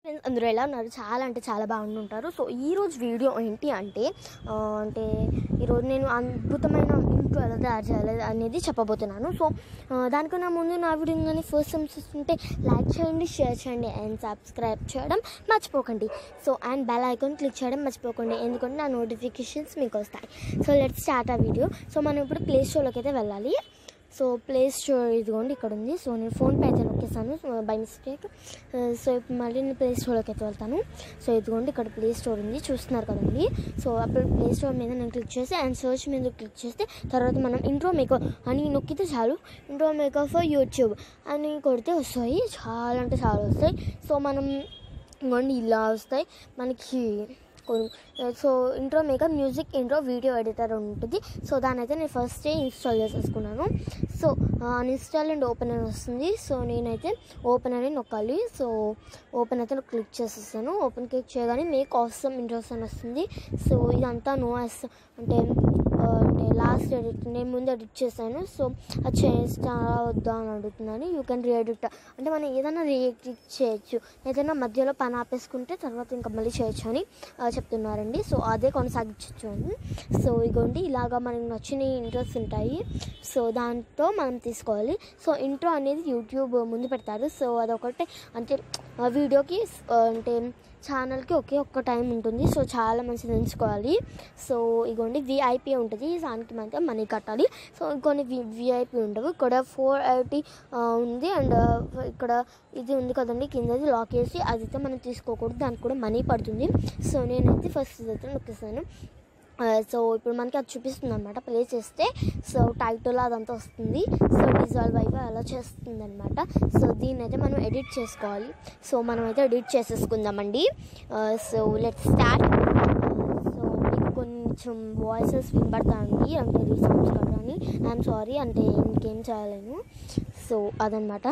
Friends అందరూ ఎలా ఉన్నారు చాలా అంటే చాలా బాగుంటారు సో ఈరోజు వీడియో ఏంటి అంటే ఆ, అంటే ఈరోజు నేను అద్భుతమైన ఇంట్లో ఎలా తయారు చేయాలి అనేది చెప్పబోతున్నాను సో ఆ, దానికన్నా ముందు నా వీడియో కానీ ఫస్ట్ టైం చూస్తుంటే లైక్ చేయండి షేర్ చేయండి అండ్ సబ్స్క్రైబ్ చేయడం మర్చిపోకండి so and bell icon click చేయడం మర్చిపోకండి ఎందుకంటే నా నోటిఫికేషన్స్ మీకు వస్తాయి సో లెట్ స్టార్ట్ ఆ వీడియో సో మనం ఇప్పుడు ప్లే స్టోర్లోకి అయితే వెళ్ళాలి సో ప్లే స్టోర్ ఇదిగోండి ఇక్కడ ఉంది సో నేను ఫోన్పే అయితే నొక్కేసాను బై మిస్టేక్ సో ఇప్పుడు మళ్ళీ నేను ప్లే స్టోర్లోకి అయితే వెళ్తాను సో ఇదిగోండి ఇక్కడ ప్లే స్టోర్ ఉంది చూస్తున్నారు కదండి సో అప్పుడు ప్లే స్టోర్ మీద నేను క్లిక్ చేసి అండ్ సర్చ్ మీద క్లిక్ చేస్తే తర్వాత మనం ఇంట్రో మేకప్ అని నొక్కితే చాలు ఇంట్రో మేకప్ ఫర్ యూట్యూబ్ అని కొడితే వస్తాయి చాలా అంటే చాలా వస్తాయి సో మనం ఇదిగోండి ఇలా వస్తాయి మనకి కొన్ని so intro makeup music intro video editor ఉంటుంది సో దాని అయితే నేను ఫస్ట్ ఇన్స్టాల్ చేసేసుకున్నాను సో అన్ఇన్స్టాల్ అండ్ ఓపెన్ అని వస్తుంది సో నేనైతే ఓపెన్ అని నొక్కాలి సో ఓపెన్ అయితే క్లిక్ చేసేసాను ఓపెన్ క్లిక్ చేయగానే మేక్ ఆసమ్ ఇంట్రోస్ అని వస్తుంది సో ఇదంతా నో ఎస్ అంటే ఆ, అంటే లాస్ట్ ఎడిట్ నేను ముందు ఎడిట్ చేశాను సో అది చేస్తా వద్దా అని అడుగుతున్నాను యూ కెన్ రీఎడిట్ అంటే మనం ఏదైనా రీఎడిట్ చేయొచ్చు ఏదైనా మధ్యలో పని ఆపేసుకుంటే తర్వాత ఇంకా మళ్ళీ చేయొచ్చు అని ఆ, చెప్తున్నారండి సో అదే కొనసాగించవచ్చు అని సో ఇగోండి ఇలాగా మనకి నచ్చిన ఇంట్రెస్ట్ ఉంటాయి సో దాంతో మనం తీసుకోవాలి సో ఇంట్రో అనేది యూట్యూబ్ ముందు పెడతారు సో అదొకటి అంటే ఆ వీడియోకి ఆ, అంటే ఛానల్కి ఒకే ఒక్క టైం ఉంటుంది సో చాలా మంచిది ఎంచుకోవాలి సో ఇగోండి విఐపి ఉంటుంది దానికి అయితే మనీ కట్టాలి సో ఇంకొన్ని వి విఐపి ఉండవు ఇక్కడ ఫోర్ ఎయిటీ ఉంది అండ్ ఇక్కడ ఇది ఉంది కదండి కిందది లాక్ చేసి అది అయితే మనం తీసుకోకూడదు దానికి కూడా మనీ పడుతుంది సో నేనైతే ఫస్ట్ అయితే నొక్కేసాను ఆ, సో ఇప్పుడు మనకి అది చూపిస్తుంది అనమాట ప్లే చేస్తే సో టైటిల్ అదంతా వస్తుంది సో డిజాల్వ్ అయిపోయి అలా చేస్తుంది అనమాట సో దీన్ని అయితే మనం ఎడిట్ చేసుకోవాలి సో మనం అయితే ఎడిట్ చేసేసుకుందామండి ఆ, సో లెట్ స్టార్ట్ సో మీకు కొంచెం వాయిసెస్ వినబడతాయండి అంటే రీసౌండ్స్ కదా అని ఐఎమ్ సారీ అంటే ఇంకేం చేయలేను సో అదనమాట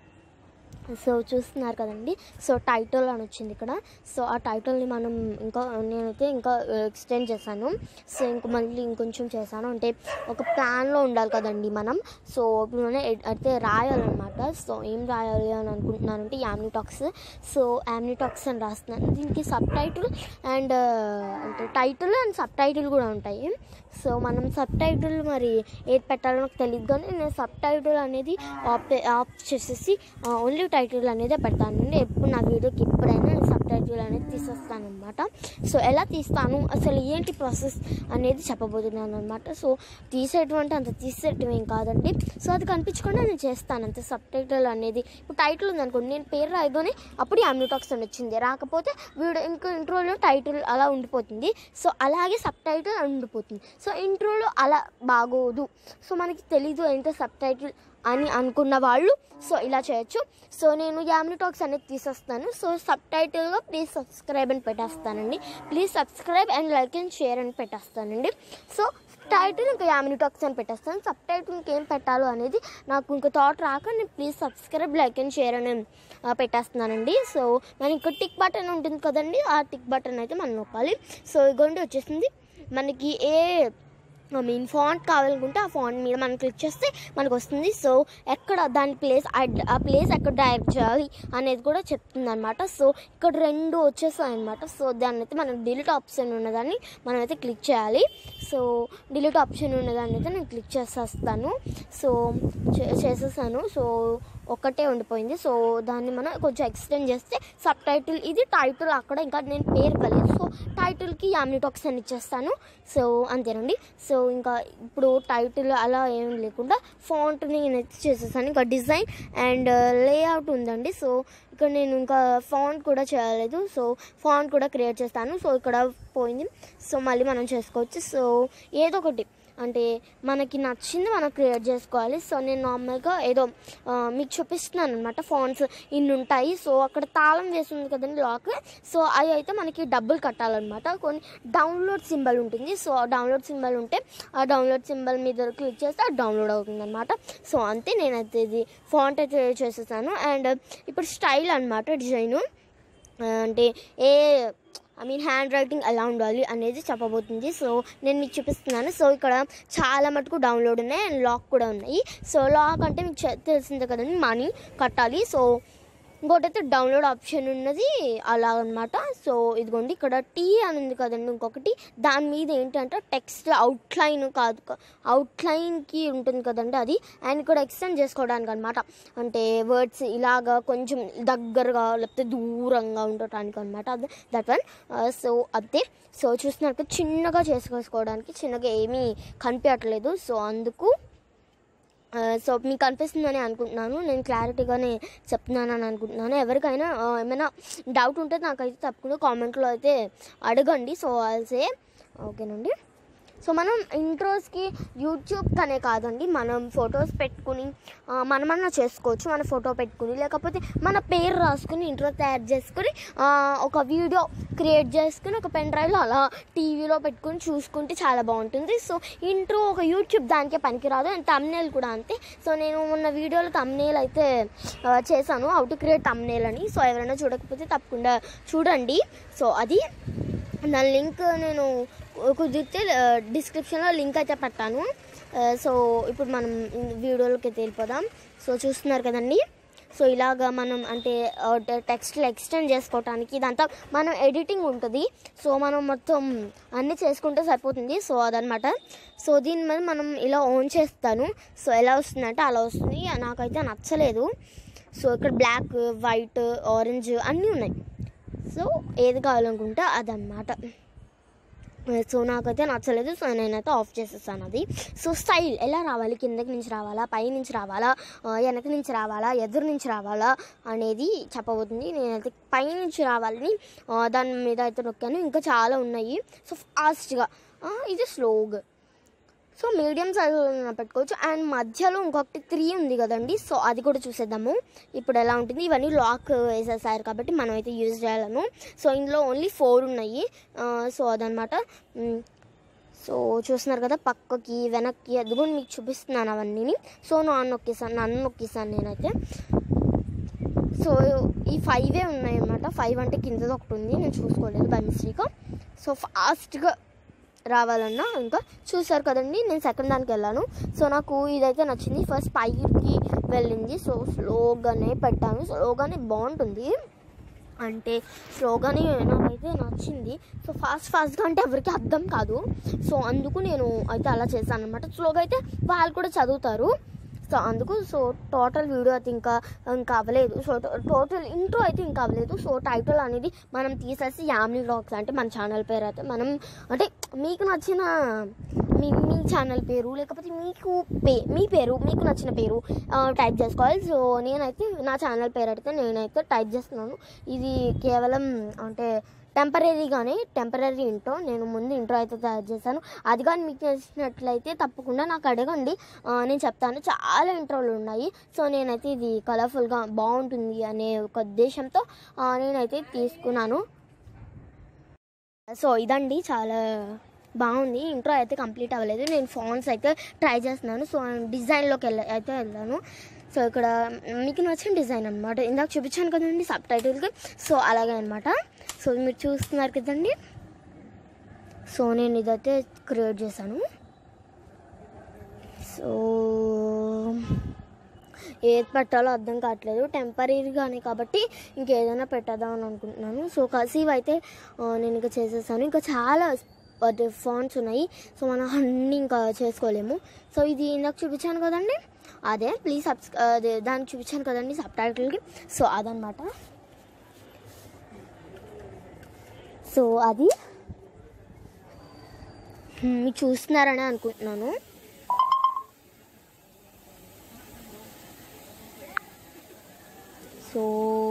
సో చూస్తున్నారు కదండి సో టైటిల్ అని వచ్చింది ఇక్కడ సో ఆ టైటిల్ని మనం ఇంకా నేనైతే ఇంకా ఎక్స్టెండ్ చేశాను సో ఇంక మళ్ళీ ఇంకొంచెం చేశాను అంటే ఒక ప్లాన్లో ఉండాలి కదండి మనం సో ఇప్పుడు మనం ఎడ్- అయితే రాయాలన్నమాట సో ఏం రాయాలి అని అనుకుంటున్నానంటే యామ్నిటాక్స్ సో యామ్నిటాక్స్ అని రాస్తున్నాను దీనికి సబ్ టైటిల్ అండ్ అంటే టైటిల్ అండ్ సబ్ టైటిల్ కూడా ఉంటాయి సో మనం సబ్ టైటిల్ మరి ఏది పెట్టాలో నాకు తెలియదు కానీ నేను సబ్ టైటిల్ అనేది ఆఫ్ ఆఫ్ చేసేసి ఓన్లీ టైటిల్ అనేది పెడతానండి ఎప్పుడు నా వీడియోకి ఎప్పుడైనా నేను సబ్ టైటిల్ అనేది తీసేస్తాను అనమాట సో ఎలా తీస్తాను అసలు ఏంటి ప్రాసెస్ అనేది చెప్పబోతున్నాను అనమాట సో తీసేటువంటి అంత తీసేయటం ఏం కాదండి సో అది కనిపించకుండా నేను చేస్తాను అంతే సబ్ టైటిల్ అనేది ఇప్పుడు టైటిల్ ఉంది అనుకోండి నేను పేరు రాయగానే అప్పుడు యామ్నిటాక్స్ అని వచ్చింది రాకపోతే వీడియో ఇంకా ఇంట్రోలో టైటిల్ అలా ఉండిపోతుంది సో అలాగే సబ్ టైటిల్ అని ఉండిపోతుంది సో ఇంట్రోలో అలా బాగోదు సో మనకి తెలీదు ఏంటో సబ్ టైటిల్ అని అనుకున్న వాళ్ళు సో ఇలా చేయొచ్చు సో నేను యామ్నిటాక్స్ అనేది తీసేస్తాను సో సబ్ టైటిల్గా ప్లీజ్ సబ్స్క్రైబ్ అని పెట్టేస్తానండి please subscribe and like and share అని పెట్టేస్తానండి సో టైటిల్ ఇంకా యామినిటాక్స్ అని పెట్టేస్తాను సబ్ టైటిల్ ఇంకేం పెట్టాలో అనేది నాకు ఇంకా థాట్ రాక నేను please subscribe like and share అని ఆ, పెట్టేస్తున్నానండి సో మనకి ఇక్కడ టిక్ బటన్ ఉంటుంది కదండి ఆ టిక్ బటన్ అయితే మనం నొక్కాలి సో ఇగోండి వచ్చేసింది మనకి ఏ ఐ మీన్ ఫాంట్ కావాలనుకుంటే ఆ ఫాంట్ మీద మనం క్లిక్ చేస్తే మనకు వస్తుంది సో ఎక్కడ దాని ప్లేస్ ఆ ప్లేస్ ఎక్కడ డైరెక్ట్ చేయాలి అనేది కూడా చెప్తుంది అనమాట సో ఇక్కడ రెండు వచ్చేస్తాయి అనమాట సో దాన్ని అయితే మనం డిలీట్ ఆప్షన్ ఉన్నదాన్ని మనం అయితే క్లిక్ చేయాలి సో డిలీట్ ఆప్షన్ ఉన్నదాన్ని అయితే నేను క్లిక్ చేసేస్తాను సో చే- చేసేసాను సో ఒక్కటే ఉండిపోయింది సో దాన్ని మనం కొంచెం ఎక్స్టెండ్ చేస్తే సబ్ టైటిల్ ఇది టైటిల్ అక్కడ ఇంకా నేను పేరు కలిగి సో టైటిల్కి యామ్నిటాక్స్ అని ఇచ్చేస్తాను సో అంతేనండి సో ఇంకా ఇప్పుడు టైటిల్ అలా ఏం లేకుండా ఫాంట్ని నేను చేసేసాను ఇంకా డిజైన్ అండ్ లేఅవుట్ ఉందండి సో ఇక్కడ నేను ఇంకా ఫాంట్ కూడా చేయలేదు సో ఫాంట్ కూడా క్రియేట్ చేస్తాను సో ఇక్కడ పోయింది సో మళ్ళీ మనం చేసుకోవచ్చు సో ఏదో ఒకటి అంటే మనకి నచ్చింది మనం క్రియేట్ చేసుకోవాలి సో నేను నార్మల్గా ఏదో ఆ, మీకు చూపిస్తున్నాను అనమాట ఫోన్స్ ఇన్ని ఉంటాయి సో అక్కడ తాళం వేసి ఉంది కదండి లాక్ సో అవి అయితే మనకి డబ్బులు కట్టాలన్నమాట కొన్ని డౌన్లోడ్ సింబల్ ఉంటుంది సో డౌన్లోడ్ సింబల్ ఉంటే ఆ డౌన్లోడ్ సింబల్ మీద క్లిక్ చేస్తే అది డౌన్లోడ్ అవుతుంది అనమాట సో అంతే నేనైతే ఇది ఫాంట్ అయితే చేసేసాను అండ్ ఇప్పుడు స్టైల్ అనమాట డిజైను అంటే ఏ ఐ మీన్ హ్యాండ్ రైటింగ్ ఎలా ఉండాలి అనేది చెప్పబోతుంది సో నేను మీకు చూపిస్తున్నాను సో ఇక్కడ చాలా మటుకు డౌన్లోడ్ ఉన్నాయి అండ్ లాక్ కూడా ఉన్నాయి సో లాక్ అంటే మీకు చె- తెలిసిందే కదండి మనీ కట్టాలి సో ఇంకోటి అయితే డౌన్లోడ్ ఆప్షన్ ఉన్నది అలా అనమాట సో ఇదిగోండి ఇక్కడ టీ అని ఉంది కదండి ఇంకొకటి దాని మీద ఏంటంటే టెక్స్ట్ అవుట్లైన్ కాదు అవుట్లైన్కి ఉంటుంది కదండి అది అండ్ ఇక్కడ ఎక్స్టెండ్ చేసుకోవడానికి అనమాట అంటే వర్డ్స్ ఇలాగా కొంచెం దగ్గరగా లేకపోతే దూరంగా ఉండటానికి అనమాట అది దట్ వన్ సో అదే సో చూస్తున్నారు కదా, చిన్నగా చేసుకోవడానికి చిన్నగా ఏమీ కనిపించట్లేదు సో అందుకు ఆ, సో మీకు అనిపిస్తుందని అనుకుంటున్నాను నేను క్లారిటీగానే చెప్తున్నానని అనుకుంటున్నాను ఎవరికైనా ఆ, ఏమైనా డౌట్ ఉంటే నాకైతే తప్పకుండా కామెంట్లో అయితే అడగండి సో అల్సే ఓకేనండి సో మనం ఇంట్రోస్కి యూట్యూబ్ కనే కాదండి మనం ఫొటోస్ పెట్టుకుని ఆ, మనమన్నా చేసుకోవచ్చు మన ఫోటో పెట్టుకుని లేకపోతే మన పేరు రాసుకుని ఇంట్రో తయారు చేసుకుని ఆ, ఒక వీడియో క్రియేట్ చేసుకుని ఒక పెన్ డ్రైవ్లో అలా టీవీలో పెట్టుకుని చూసుకుంటే చాలా బాగుంటుంది సో ఇంట్రో ఒక యూట్యూబ్ దానికే పనికిరాదు అండ్ తమ్నేల్ కూడా అంతే సో నేను మొన్న వీడియోలో తమ్నేల్ అయితే ఆ, చేశాను హౌ టు క్రియేట్ తమ్నేల్ అని సో ఎవరైనా చూడకపోతే తప్పకుండా చూడండి సో అది నా లింక్ నేను కుదిరితే డిస్క్రిప్షన్లో లింక్ అయితే పెట్టాను ఆ, సో ఇప్పుడు మనం వీడియోలోకి అయితే వెళ్ళిపోదాం సో చూస్తున్నారు కదండి సో ఇలాగా మనం అంటే టెక్స్ట్లు ఎక్స్టెండ్ చేసుకోవటానికి ఇదంతా మనం ఎడిటింగ్ ఉంటుంది సో మనం మొత్తం అన్నీ చేసుకుంటే సరిపోతుంది సో అదనమాట సో దీని మీద మనం ఇలా ఆన్ చేస్తాను సో ఎలా వస్తుందంటే అలా వస్తుంది నాకైతే నచ్చలేదు సో ఇక్కడ బ్లాక్ వైట్ ఆరెంజ్ అన్నీ ఉన్నాయి సో ఏది కావాలనుకుంటే అదనమాట సో నాకైతే నచ్చలేదు సో నేనైతే ఆఫ్ చేసేసాను అది సో స్టైల్ ఎలా రావాలి కిందకి నుంచి రావాలా పై నుంచి రావాలా ఆ, వెనక నుంచి రావాలా ఎదురు నుంచి రావాలా అనేది చెప్పబోతుంది నేనైతే పై నుంచి రావాలని ఆ, దాని మీద అయితే నొక్కాను ఇంకా చాలా ఉన్నాయి సో ఫాస్ట్గా ఇది స్లోగా సో మీడియం సైజులో పెట్టుకోవచ్చు అండ్ మధ్యలో ఇంకొకటి త్రీ ఉంది కదండి సో అది కూడా చూసేద్దాము ఇప్పుడు ఎలా ఉంటుంది ఇవన్నీ లాక్ వేసేసారు కాబట్టి మనం అయితే యూజ్ చేయాలను సో ఇందులో ఓన్లీ ఫోర్ ఉన్నాయి ఆ, సో అదనమాట మ్, సో చూస్తున్నారు కదా పక్కకి వెనక్కి అది కూడా మీకు చూపిస్తున్నాను అవన్నీ సో నాన్న నొక్కేసాను నన్ను నొక్కేసాను నేనైతే సో ఈ ఫైవే ఉన్నాయి అనమాట ఫైవ్ అంటే కిందది ఒకటి ఉంది నేను చూసుకోలేదు బై మిస్టేక్ సో ఫాస్ట్గా రావాలన్నా ఇంకా చూసారు కదండి నేను సెకండ్ దానికి వెళ్ళాను సో నాకు ఇదైతే నచ్చింది ఫస్ట్ పైకి వెళ్ళింది సో స్లోగానే పెట్టాను స్లోగానే బాగుంటుంది అంటే స్లోగానే నాకైతే నచ్చింది సో ఫాస్ట్ ఫాస్ట్గా అంటే ఎవరికి అర్థం కాదు సో అందుకు నేను అయితే అలా చేశాను అనమాట స్లోగా అయితే వాళ్ళు కూడా చదువుతారు సో అందుకు సో టోటల్ వీడియో అయితే ఇంకా ఇంకా అవ్వలేదు సో టోటల్ ఇంట్రో అయితే ఇంకా అవ్వలేదు సో టైటిల్ అనేది మనం తీసేసి యామ్ని వ్లాగ్స్ అంటే మన ఛానల్ పేరు అయితే మనం అంటే మీకు నచ్చిన మీ మీ ఛానల్ పేరు లేకపోతే మీకు పే మీ పేరు మీకు నచ్చిన పేరు టైప్ చేసుకోవాలి సో నేనైతే నా ఛానల్ పేరు అయితే నేనైతే టైప్ చేస్తున్నాను ఇది కేవలం అంటే టెంపరీగానే టెంపరీ ఇంట్రో నేను ముందు ఇంట్రో అయితే తయారు చేశాను అది కానీ మీకు నచ్చినట్లయితే తప్పకుండా నాకు అడగండి ఆ, నేను చెప్తాను చాలా ఇంట్రోలు ఉన్నాయి సో నేనైతే ఇది కలర్ఫుల్గా బాగుంటుంది అనే ఒక ఉద్దేశంతో ఆ, నేనైతే తీసుకున్నాను సో ఇదండి చాలా బాగుంది ఇంట్రో అయితే కంప్లీట్ అవ్వలేదు నేను ఫోన్స్ అయితే ట్రై చేస్తున్నాను సో డిజైన్లోకి వెళ్ళ అయితే వెళ్ళాను సో ఇక్కడ మీకు నచ్చిన డిజైన్ అనమాట ఇందాక చూపించాను కదండి సబ్ టైటిల్కి సో అలాగే అనమాట సో మీరు చూస్తున్నారు కదండి సో నేను ఇదైతే క్రియేట్ చేశాను సో ఏది పెట్టాలో అర్థం కావట్లేదు టెంపరీగానే కాబట్టి ఇంకేదైనా పెట్టేద్దాం అని అనుకుంటున్నాను సో కసీవ్ అయితే ఆ, నేను ఇంకా చేసేసాను ఇంకా చాలా ఫాంట్స్ ఉన్నాయి సో మనం అన్నీ ఇంకా చేసుకోలేము సో ఇది ఇందాక చూపించాను కదండి అదే ప్లీజ్ సబ్స్ అదే దానికి చూపించాను కదండి సబ్ టైటిల్కి సో అదనమాట సో అది హ్మ్, మీరు చూస్తున్నారని అనుకుంటున్నాను సో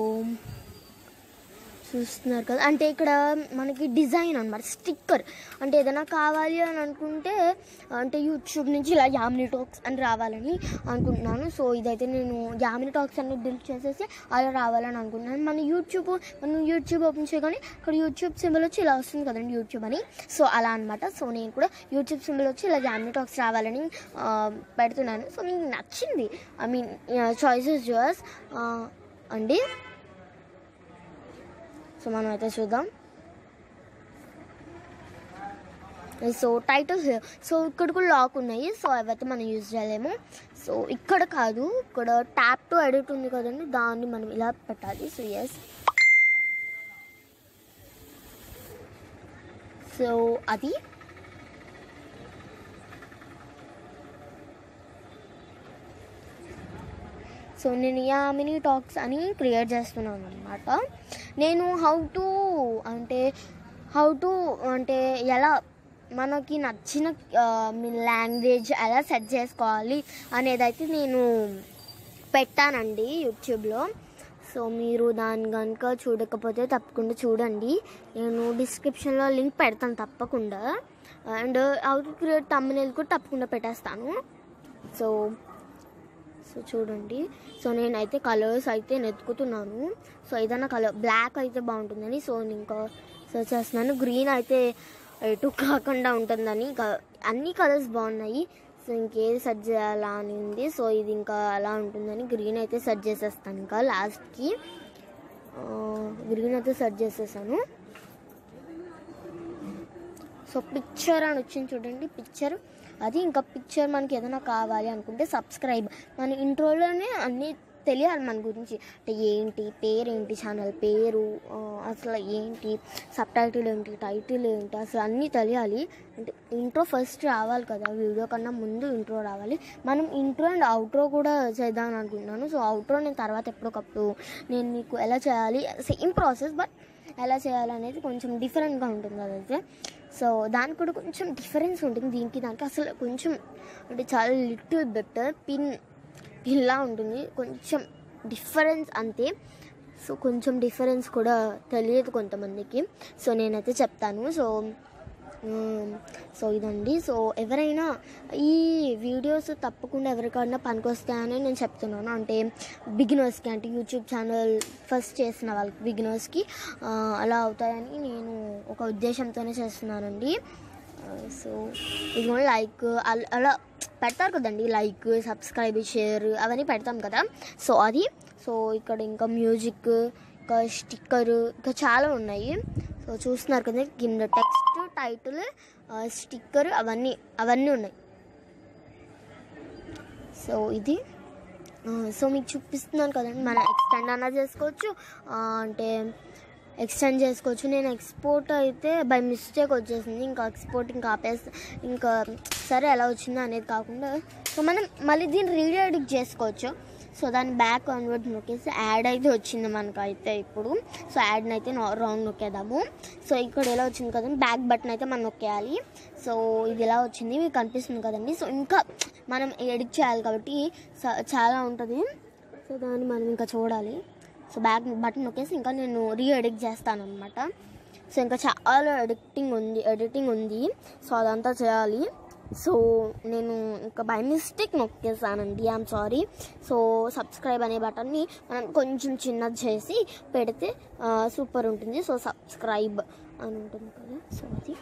చూస్తున్నారు కదా అంటే ఇక్కడ మనకి డిజైన్ అనమాట స్టిక్కర్ అంటే ఏదైనా కావాలి అని అనుకుంటే అంటే యూట్యూబ్ నుంచి ఇలా యామిని టాక్స్ అని రావాలని అనుకుంటున్నాను సో ఇదైతే నేను యామిని టాక్స్ అన్ని డిలీట్ చేసేసి అలా రావాలని అనుకుంటున్నాను మన యూట్యూబ్ మనం యూట్యూబ్ ఓపెన్ చేయగానే ఇక్కడ యూట్యూబ్ సింబల్ వచ్చి ఇలా వస్తుంది కదండి యూట్యూబ్ అని సో అలా అనమాట సో నేను కూడా యూట్యూబ్ సింబల్ వచ్చి ఇలా యామిని టాక్స్ రావాలని ఆ, పెడుతున్నాను సో మీకు నచ్చింది ఐ మీన్ చాయిసెస్ యువర్స్ అండి సో మనం అయితే చూద్దాం సో టైటిల్స్ సో ఇక్కడ కూడా లాక్ ఉన్నాయి సో అవైతే మనం యూజ్ చేయలేము సో ఇక్కడ కాదు ఇక్కడ ట్యాప్ టు ఎడిట్ ఉంది కదండి దాన్ని మనం ఇలా పెట్టాలి సో ఎస్ సో అది సో నేను యామిని టాక్స్ అని క్రియేట్ చేస్తున్నాను అనమాట నేను హౌ టు అంటే హౌ టు అంటే ఎలా మనకి నచ్చిన లాంగ్వేజ్ ఎలా సెట్ చేసుకోవాలి అనేది అయితే నేను పెట్టానండి యూట్యూబ్లో సో మీరు దాన్ని కనుక చూడకపోతే తప్పకుండా చూడండి నేను డిస్క్రిప్షన్లో లింక్ పెడతాను తప్పకుండా అండ్ హౌ టు క్రియేట్ తమ్మనేది కూడా తప్పకుండా పెట్టేస్తాను సో సో చూడండి సో నేనైతే కలర్స్ అయితే నెతుకుతున్నాను సో ఏదైనా కలర్ బ్లాక్ అయితే బాగుంటుందని సో నేను ఇంకా సెర్చ్ చేస్తున్నాను గ్రీన్ అయితే ఎటు కాకుండా ఉంటుందని ఇంకా అన్ని కలర్స్ బాగున్నాయి సో ఇంకేది సెర్చ్ చేయాలా అని ఉంది సో ఇది ఇంకా అలా ఉంటుందని గ్రీన్ అయితే సెర్చ్ చేసేస్తాను ఇంకా లాస్ట్కి గ్రీన్ అయితే సెర్చ్ చేసేసాను సో పిక్చర్ అని వచ్చింది చూడండి పిక్చర్ అది ఇంకా పిక్చర్ మనకి ఏదైనా కావాలి అనుకుంటే సబ్స్క్రైబ్ మన ఇంట్రోలోనే అన్నీ తెలియాలి మన గురించి అంటే ఏంటి పేరేంటి ఛానల్ పేరు ఆ, అసలు ఏంటి సబ్ టైటిల్ ఏంటి టైటిల్ ఏంటి అసలు అన్నీ తెలియాలి అంటే ఇంట్రో ఫస్ట్ రావాలి కదా వీడియో కన్నా ముందు ఇంట్రో రావాలి మనం ఇంట్రో అండ్ అవుట్రో కూడా చేద్దాం అనుకుంటున్నాను సో అవుట్రో నేను తర్వాత ఎప్పటికప్పుడు నేను మీకు ఎలా చేయాలి సేమ్ ప్రాసెస్ బట్ ఎలా చేయాలనేది కొంచెం డిఫరెంట్గా ఉంటుంది అదైతే సో దానికి కూడా కొంచెం డిఫరెన్స్ ఉంటుంది దీనికి దానికి అసలు కొంచెం అంటే చాలా లిటిల్ బెటర్ పిన్ పిన్లా ఉంటుంది కొంచెం డిఫరెన్స్ అంతే సో కొంచెం డిఫరెన్స్ కూడా తెలియదు కొంతమందికి సో నేనైతే చెప్తాను సో మ్మ్. సో ఇదండి సో ఎవరైనా ఈ వీడియోస్ తప్పకుండా ఎవరికైనా పనికొస్తాయని నేను చెప్తున్నాను అంటే బిగినర్స్కి అంటే యూట్యూబ్ ఛానల్ ఫస్ట్ చేసిన వాళ్ళకి బిగినర్స్కి అలా అవుతాయని నేను ఒక ఉద్దేశంతోనే చేస్తున్నానండి ఆ, సో ఇదిగోండి లైక్ అల- అలా పెడతారు కదండి లైక్ సబ్స్క్రైబ్ షేర్ అవన్నీ పెడతాం కదా సో అది సో ఇక్కడ ఇంకా మ్యూజిక్ ఇంకా స్టిక్కర్ ఇంకా చాలా ఉన్నాయి సో చూస్తున్నారు కదా కింద టెక్స్ట్ టైటిల్ స్టిక్కర్ అవన్నీ అవన్నీ ఉన్నాయి సో ఇది ఆ, సో మీకు చూపిస్తున్నాను కదండి మనం ఎక్స్టెండ్ అన్నా చేసుకోవచ్చు ఆ, అంటే ఎక్స్టెండ్ చేసుకోవచ్చు నేను ఎక్స్పోర్ట్ అయితే బై మిస్టేక్ వచ్చేసింది ఇంకా ఎక్స్పోర్ట్ ఇంకా ఆపేసి ఇంకా సరే ఎలా వచ్చిందో అనేది కాకుండా సో మనం మళ్ళీ దీన్ని రీఎడిట్ చేసుకోవచ్చు సో దాని బ్యాక్ కన్వర్ట్ నొక్కేసి యాడ్ అయితే వచ్చింది మనకు అయితే ఇప్పుడు సో యాడ్ని అయితే రాంగ్ నొక్కేద్దాము సో ఇక్కడ ఎలా వచ్చింది కదండి బ్యాక్ బటన్ అయితే మనం నొక్కేయాలి సో ఇది ఎలా వచ్చింది మీకు కనిపిస్తుంది కదండి సో ఇంకా మనం ఎడిట్ చేయాలి కాబట్టి స- చాలా ఉంటుంది సో దాన్ని మనం ఇంకా చూడాలి సో బ్యాక్ బటన్ నొక్కేసి ఇంకా నేను రీ ఎడిట్ చేస్తాను అనమాట సో ఇంకా చాలా ఎడిటింగ్ ఉంది ఎడిటింగ్ ఉంది సో అదంతా చేయాలి సో నేను ఇంకా బై మిస్టేక్ నొక్కేసానండి ఐఎమ్ సారీ సో సబ్స్క్రైబ్ అనే బటన్ని మనం కొంచెం చిన్నది చేసి పెడితే సూపర్ ఉంటుంది సో సబ్స్క్రైబ్ అని ఉంటుంది కదా సో అది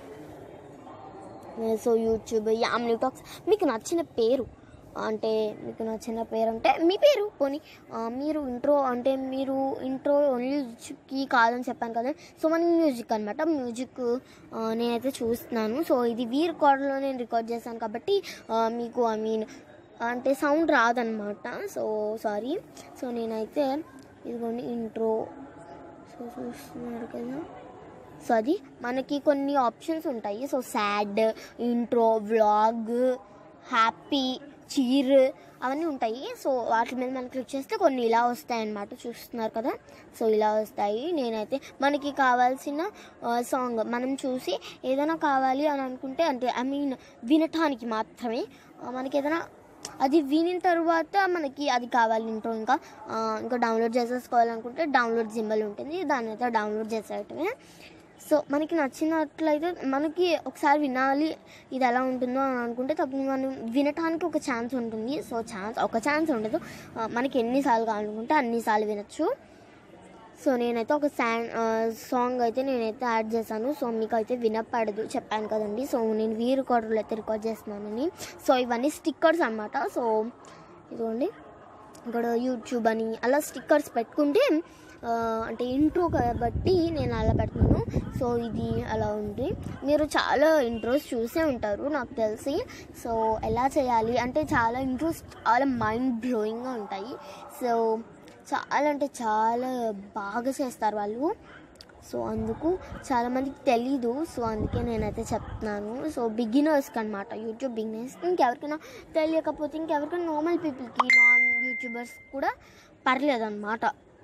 సో యూట్యూబ్ యామ్లీ టాక్స్ మీకు నచ్చిన పేరు అంటే మీకు నచ్చిన పేరు అంటే మీ పేరు పోనీ ఆ, మీరు ఇంట్రో అంటే మీరు ఇంట్రో ఓన్లీకి కాదని చెప్పాను కదా సో మన మ్యూజిక్ అనమాట మ్యూజిక్ ఆ, నేనైతే చూస్తున్నాను సో ఇది వీ రికార్డ్లో నేను రికార్డ్ చేశాను కాబట్టి ఆ, మీకు ఐ మీన్ అంటే సౌండ్ రాదనమాట సో సారీ సో నేనైతే ఇదిగోండి ఇంట్రో సో చూస్తున్నారు కదా సో అది మనకి కొన్ని ఆప్షన్స్ ఉంటాయి so sad intro vlog happy cheer అవన్నీ ఉంటాయి సో వాటి మీద మనం క్లిక్ చేస్తే కొన్ని ఇలా వస్తాయి అన్నమాట చూస్తున్నారు కదా సో ఇలా వస్తాయి నేనైతే మనకి కావాల్సిన సాంగ్ మనం చూసి ఏదైనా కావాలి అని అనుకుంటే అంటే ఐ మీన్ వినటానికి మాత్రమే ఆ, మనకి ఏదైనా అది వినిన తర్వాత మనకి అది కావాలి ఇంట్రో ఇంకా ఆ, ఇంకా డౌన్లోడ్ చేసేసుకోవాలనుకుంటే డౌన్లోడ్ సింబల్ ఉంటుంది దాన్ని అయితే డౌన్లోడ్ చేసేయటమే సో మనకి నచ్చినట్లయితే మనకి ఒకసారి వినాలి ఇది ఎలా ఉంటుందో అని అనుకుంటే తప్ప మనం వినటానికి ఒక ఛాన్స్ ఉంటుంది సో ఛాన్స్ ఒక ఛాన్స్ ఉండదు ఆ, మనకి ఎన్నిసార్లు కావాలనుకుంటే అన్నిసార్లు వినొచ్చు సో నేనైతే ఒక సాంగ్ సాంగ్ అయితే నేనైతే యాడ్ చేశాను సో మీకు అయితే వినపడదు చెప్పాను కదండి సో నేను వీ రికార్డర్లో అయితే రికార్డ్ చేస్తున్నానని సో ఇవన్నీ స్టిక్కర్స్ అన్నమాట సో ఇదిగోండి ఇక్కడ యూట్యూబ్ అని అలా స్టిక్కర్స్ పెట్టుకుంటే ఆ, అంటే ఇంట్రో కాబట్టి నేను అలా పెడుతున్నాను సో ఇది అలా ఉంది మీరు చాలా ఇంట్రోస్ చూసే ఉంటారు నాకు తెలిసి సో ఎలా చేయాలి అంటే చాలా ఇంట్రోస్ చాలా మైండ్ బ్లోయింగ్గా ఉంటాయి సో చాలా అంటే చాలా బాగా చేస్తారు వాళ్ళు సో అందుకు చాలామందికి తెలీదు సో అందుకే నేనైతే చెప్తున్నాను సో బిగినర్స్కి అనమాట యూట్యూబ్ బిగినర్స్ ఇంకెవరికైనా తెలియకపోతే ఇంకెవరికైనా నార్మల్ పీపుల్కి నాన్ యూట్యూబర్స్ కూడా పర్లేదు అనమాట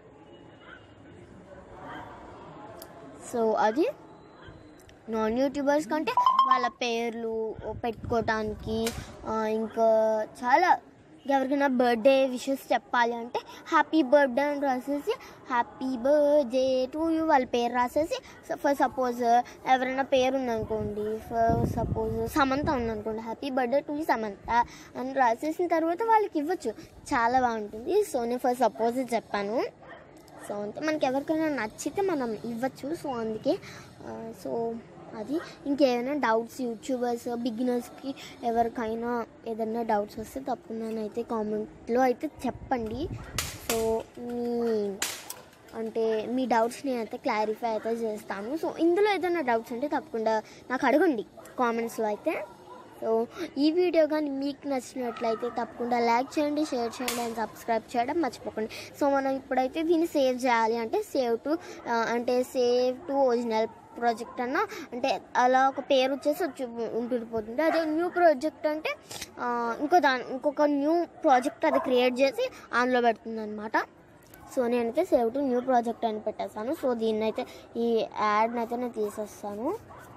సో అది నాన్ యూట్యూబర్స్ కంటే వాళ్ళ పేర్లు పెట్టుకోవటానికి ఆ, ఇంకా చాలా ఎవరికైనా బర్త్డే విషెస్ చెప్పాలి అంటే హ్యాపీ బర్త్డే అని రాసేసి హ్యాపీ బర్త్డే టు యూ వాళ్ళ పేరు రాసేసి ఫర్ సపోజ్ ఎవరైనా పేరు ఉందనుకోండి ఫర్ సపోజ్ సమంత ఉందనుకోండి happy birthday to you Samantha అని రాసేసిన తర్వాత వాళ్ళకి ఇవ్వచ్చు చాలా బాగుంటుంది సో నేను ఫర్ సపోజ్ చెప్పాను సో అంతే మనకి ఎవరికైనా నచ్చితే మనం ఇవ్వచ్చు సో అందుకే ఆ, సో అది ఇంకేమైనా డౌట్స్ యూట్యూబర్స్ బిగినర్స్కి ఎవరికైనా ఏదైనా డౌట్స్ వస్తే తప్పకుండా అయితే కామెంట్లో అయితే చెప్పండి సో మీ అంటే మీ డౌట్స్ నేనైతే క్లారిఫై అయితే చేస్తాను సో ఇందులో ఏదైనా డౌట్స్ ఉంటే తప్పకుండా నాకు అడగండి కామెంట్స్లో అయితే సో ఈ వీడియో కానీ మీకు నచ్చినట్లయితే తప్పకుండా లైక్ చేయండి షేర్ చేయండి అండ్ సబ్స్క్రైబ్ చేయడం మర్చిపోకండి సో మనం ఇప్పుడైతే దీన్ని సేవ్ చేయాలి అంటే సేవ్ టు అంటే సేవ్ టు ఒరిజినల్ ప్రాజెక్ట్ అన్న అంటే అలా ఒక పేరు వచ్చేసి వచ్చి ఉంటుండిపోతుంది అదే న్యూ ప్రాజెక్ట్ అంటే ఆ, ఇంకో దాని ఇంకొక న్యూ ప్రాజెక్ట్ అది క్రియేట్ చేసి ఆన్లో పెడుతుంది అనమాట సో నేనైతే సేవ్ టు న్యూ ప్రాజెక్ట్ అని పెట్టేస్తాను సో దీన్ని అయితే ఈ యాడ్ని అయితే నేను తీసేస్తాను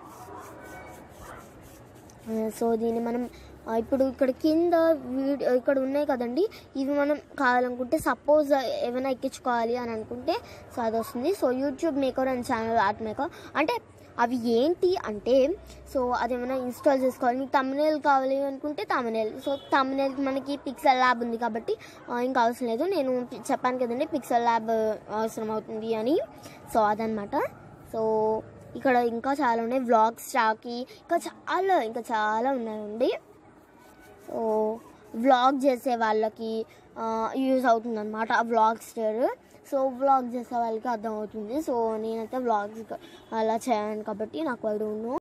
సో దీన్ని మనం ఆ, ఇప్పుడు ఇక్కడ కింద వీడియో ఇక్కడ ఉన్నాయి కదండి ఇవి మనం కావాలనుకుంటే సపోజ్ ఏమైనా ఎక్కించుకోవాలి అని అనుకుంటే సో అది వస్తుంది so YouTube maker and channel art maker అంటే అవి ఏంటి అంటే సో అది ఏమైనా ఇన్స్టాల్ చేసుకోవాలి మీకు తమ్నేల్ కావాలి అనుకుంటే తమ్నేల్ సో తమ్నేల్కి మనకి పిక్సెల్ ల్యాబ్ ఉంది కాబట్టి ఆ, ఇంకా అవసరం లేదు నేను చెప్పాను కదండి పిక్సెల్ ల్యాబ్ అవసరం అవుతుంది అని సో అదనమాట సో ఇక్కడ ఇంకా చాలా ఉన్నాయి వ్లాగ్స్ చాకి ఇంకా చాలా ఇంకా చాలా ఉన్నాయండి సో వ్లాగ్ చేసే వాళ్ళకి యూజ్ అవుతుంది అనమాట ఆ వ్లాగ్ స్టర్ సో వ్లాగ్ చేసే వాళ్ళకి అర్థం అవుతుంది సో నేనైతే వ్లాగ్స్ అలా చేయను కాబట్టి నాకు ఐ డోంట్ నో